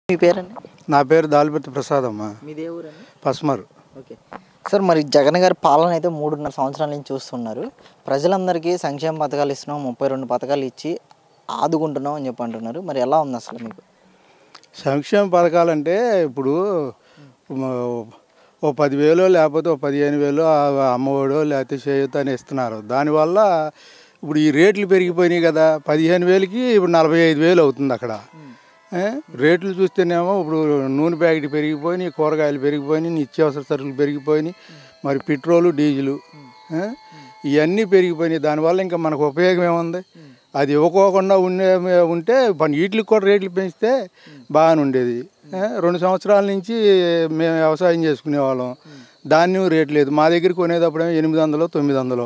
మీ పేరండి నా పేరు దాలిపతి ప్రసాద్ అమ్మ మీదే ఊరండి పస్మర్ ఓకే సార్ మరి జగన్ గారి పాలన అయితే మూడున్నర సంవత్సరాల నుంచి చూస్తున్నారు ప్రజలందరికీ సంక్షేమ పథకాలు ఇస్తున్నాం ముప్పై రెండు పథకాలు ఇచ్చి ఆదుకుంటున్నాం అని చెప్పి అంటున్నారు మరి ఎలా ఉంది అసలు మీకు సంక్షేమ పథకాలంటే ఇప్పుడు మ- ఓ పదివేలు లేకపోతే ఓ పదిహేను వేలు ఆ అమ్మఒడో లేకపోతే చేయూత అని ఇస్తున్నారు దానివల్ల ఇప్పుడు ఈ రేట్లు పెరిగిపోయినాయి కదా పదిహేను వేలకి ఇప్పుడు నలభై ఐదు వేలు అవుతుంది అక్కడ ఏ? రేట్లు చూస్తేనేమో ఇప్పుడు నూనె ప్యాకెట్ పెరిగిపోయినాయి కూరగాయలు పెరిగిపోయినాయి నిత్యావసర సరుకులు పెరిగిపోయినాయి మరి పెట్రోలు డీజిలు ఏ? ఇవన్నీ పెరిగిపోయినాయి దానివల్ల ఇంకా మనకు ఉపయోగం ఏముంది అది ఇవ్వకోకుండా ఉండే ఉంటే పని వీటికి కూడా రేట్లు పెంచితే బాగానే ఉండేది ఏ? రెండు సంవత్సరాల నుంచి మేము వ్యవసాయం చేసుకునే వాళ్ళం ధాన్యం రేటు లేదు మా దగ్గర కొనేటప్పుడేమో ఎనిమిది వందలు తొమ్మిది వందలు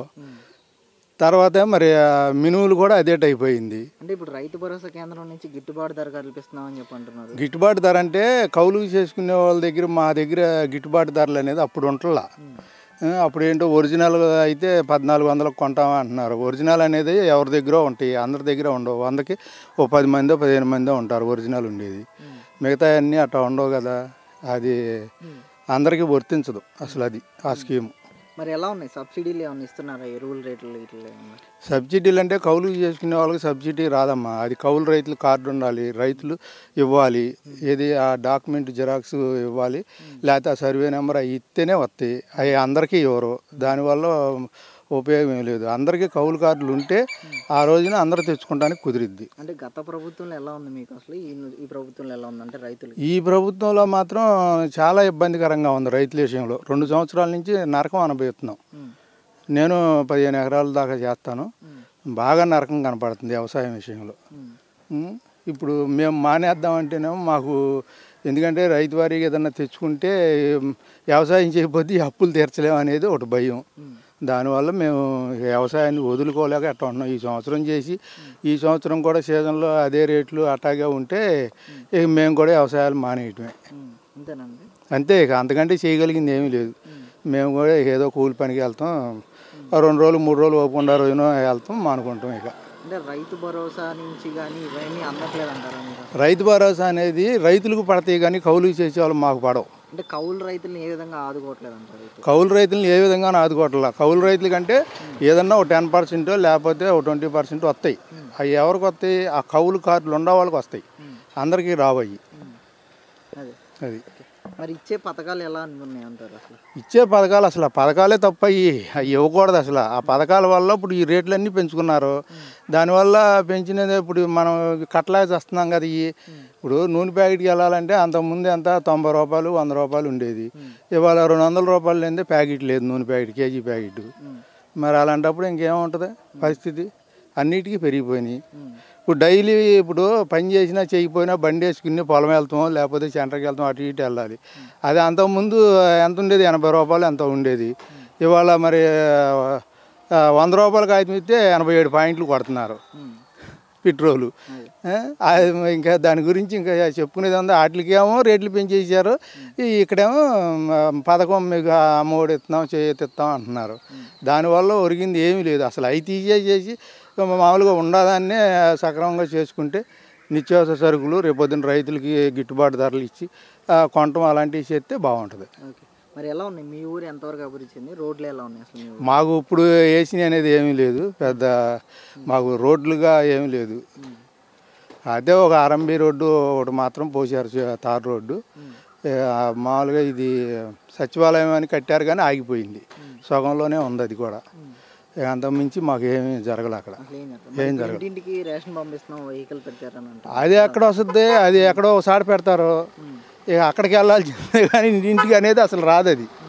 తర్వాత మరి ఆ మినువులు కూడా అదే టైప్ అయింది అంటే ఇప్పుడు రైతు భరోసా కేంద్రం నుంచి గిట్టుబాటు ధర కల్పిస్తున్నాం అని చెప్పి అంటున్నారు గిట్టుబాటు ధర అంటే కౌలుకు చేసుకునే వాళ్ళ దగ్గర మా దగ్గర గిట్టుబాటు ధరలు అనేది అప్పుడు ఉంటలా ఆ, అప్పుడు ఏంటో ఒరిజినల్ అయితే పద్నాలుగు వందలకు కొంటామా అంటున్నారు ఒరిజినల్ అనేది ఎవరి దగ్గర ఉంటాయి అందరి దగ్గర ఉండవు వందకి ఓ పది మందో పదిహేను మందో ఉంటారు ఒరిజినల్ ఉండేది మిగతా అన్నీ అట్లా ఉండవు కదా అది అందరికీ వర్తించదు అసలు అది ఆ స్కీమ్ మరి ఎలా ఉన్నాయి సబ్సిడీలు ఏమైనా ఇస్తున్నారా ఎరువుల రేట్లు ఇట్లా ఏమన్నా సబ్సిడీలు అంటే కౌలు చేసుకునే వాళ్ళకి సబ్సిడీ రాదమ్మా అది కౌలు రైతులు కార్డు ఉండాలి రైతులు ఇవ్వాలి ఏది ఆ డాక్యుమెంట్ జిరాక్స్ ఇవ్వాలి లేకపోతే ఆ సర్వే నెంబర్ అవి ఇస్తేనే వస్తాయి అవి అందరికీ ఇవ్వరు దానివల్ల ఉపయోగం ఏం లేదు అందరికీ కౌలు కార్డులు ఉంటే ఆ రోజున అందరూ తెచ్చుకోవడానికి కుదిరిద్ది అంటే గత ప్రభుత్వంలో ఎలా ఉంది మీకు అసలు ఈ ఈ ప్రభుత్వంలో ఎలా ఉంది అంటే రైతులు ఈ ప్రభుత్వంలో మాత్రం చాలా ఇబ్బందికరంగా ఉంది రైతుల విషయంలో రెండు సంవత్సరాల నుంచి నరకం అనుభవిస్తున్నాం నేను పదిహేను ఎకరాల దాకా చేస్తాను బాగా నరకం కనపడుతుంది వ్యవసాయం విషయంలో ఉం? ఇప్పుడు మేము మానేద్దామంటేనేమో మాకు ఎందుకంటే రైతు వారికి ఏదన్నా తెచ్చుకుంటే ఉం, వ్యవసాయం చేయకపోతే ఈ అప్పులు తీర్చలేము అనేది ఒకటి భయం దానివల్ల మేము వ్యవసాయాన్ని వదులుకోలేక అట్లా ఉన్నాం ఈ సంవత్సరం చేసి ఈ సంవత్సరం కూడా సీజన్లో అదే రేట్లు అట్టాగే ఉంటే ఇక మేము కూడా వ్యవసాయాలు మానేయటమే అంతేనండి అంతే ఇక అంతకంటే చేయగలిగింది ఏమీ లేదు మేము కూడా ఏదో కూలి పనికి వెళ్తాం ఆ రెండు రోజులు మూడు రోజులు ఓపుకుండా రోజున వెళ్తాం మానుకుంటాం ఇక అంటే రైతు భరోసా నుంచి కానీ ఇవన్నీ అందట్లేదు అంటారా మీరు రైతు భరోసా అనేది రైతులకు పడతాయి కానీ కౌలుకి చేసే వాళ్ళు మాకు పడవు అంటే కౌలు రైతులను ఏ విధంగా ఆదుకోవట్లేదు అంటారు రైతు కౌలు రైతులను ఏ విధంగా ఆదుకోవట్లా కౌలు రైతుల కంటే ఏదన్నా ఒక టెన్ పర్సెంట్ లేకపోతే ఒక ట్వంటీ పర్సెంట్ వస్తాయి అవి ఎవరికి వస్తాయి ఆ కౌలు కార్డులు ఉండే వాళ్ళకి వస్తాయి అందరికీ రావు అవి అదే అది మరి ఇచ్చే పథకాలు ఎలా ఉన్నాయి అంటారు అసలు ఇచ్చే పథకాలు అసలు ఆ పథకాలే తప్పయి అవి ఇవ్వకూడదు అసలు ఆ పథకాల వల్ల ఇప్పుడు ఈ రేట్లన్నీ పెంచుకున్నారు దానివల్ల పెంచినది ఇప్పుడు మనం కట్టలేక వస్తున్నాం కదా ఇవి ఇప్పుడు నూనె ప్యాకెట్కి వెళ్ళాలంటే అంతకుముందు ఎంత తొంభై రూపాయలు వంద రూపాయలు ఉండేది ఇవాళ రెండు వందల రూపాయలు లేదే ప్యాకెట్ లేదు నూనె ప్యాకెట్ కేజీ ప్యాకెట్ మరి అలాంటప్పుడు ఇంకేముంటుంది పరిస్థితి అన్నిటికీ పెరిగిపోయినాయి ఇప్పుడు డైలీ ఇప్పుడు పని చేసినా చేయకపోయినా బండి వేసుకుని పొలం వెళ్తాం లేకపోతే సెంటర్కి వెళ్తాం అటు ఇటు వెళ్ళాలి అది అంతకుముందు ఎంత ఉండేది ఎనభై రూపాయలు ఎంత ఉండేది ఇవాళ మరి ఆ, వంద రూపాయల కాగితం ఇస్తే ఎనభై ఏడు పాయింట్లు కొడుతున్నారు పెట్రోలు ఏ? అది ఇంకా దాని గురించి ఇంకా చెప్పుకునేది ఉంది వాటికేమో రేట్లు పెంచేసారు ఈ ఇక్కడేమో మ, పథకం మీకు అమ్మఒడి ఇస్తున్నాం చేతిస్తాం అంటున్నారు దానివల్ల ఒరిగింది ఏమీ లేదు అసలు అవి తీసేసేసి మామూలుగా ఉండదాన్నే సక్రమంగా చేసుకుంటే నిత్యావసర సరుకులు రేపొద్దున రైతులకి గిట్టుబాటు ధరలు ఇచ్చి ఆ, కొనటం అలాంటివి చేస్తే బాగుంటుంది ఓకే మరి ఎలా ఉన్నాయి మీ ఊరు ఎంతవరకు అభివృద్ధి చెంది రోడ్లు ఎలా ఉన్నాయి అసలు మీ ఊరు మాకు ఇప్పుడు ఏసీ అనేది ఏమీ లేదు పెద్ద మాకు రోడ్లుగా ఏమీ లేదు అదే ఒక ఆర్ఎంబి రోడ్డు ఒకటి మాత్రం పోసారు చే- తార్ రోడ్డు ఏ, ఆ మామూలుగా ఇది సచివాలయం అని కట్టారు కానీ ఆగిపోయింది సగంలోనే ఉంది అది కూడా ఇక అంతకుమించి మాకు ఏమీ జరగలే అక్కడ అసలు ఏం చేస్తారు ఏం మరి జరగదు. ఇంటింటికి రేషన్ పంపిస్తున్నాం వెహికల్ పెట్టారని అంటారు అది ఎక్కడ వస్తుంది అది ఎక్కడో ఒకసారి పెడతారు ఇక అక్కడికి వెళ్ళాల్సిందే కానీ ఇంటికి అనేది అసలు రాదు అది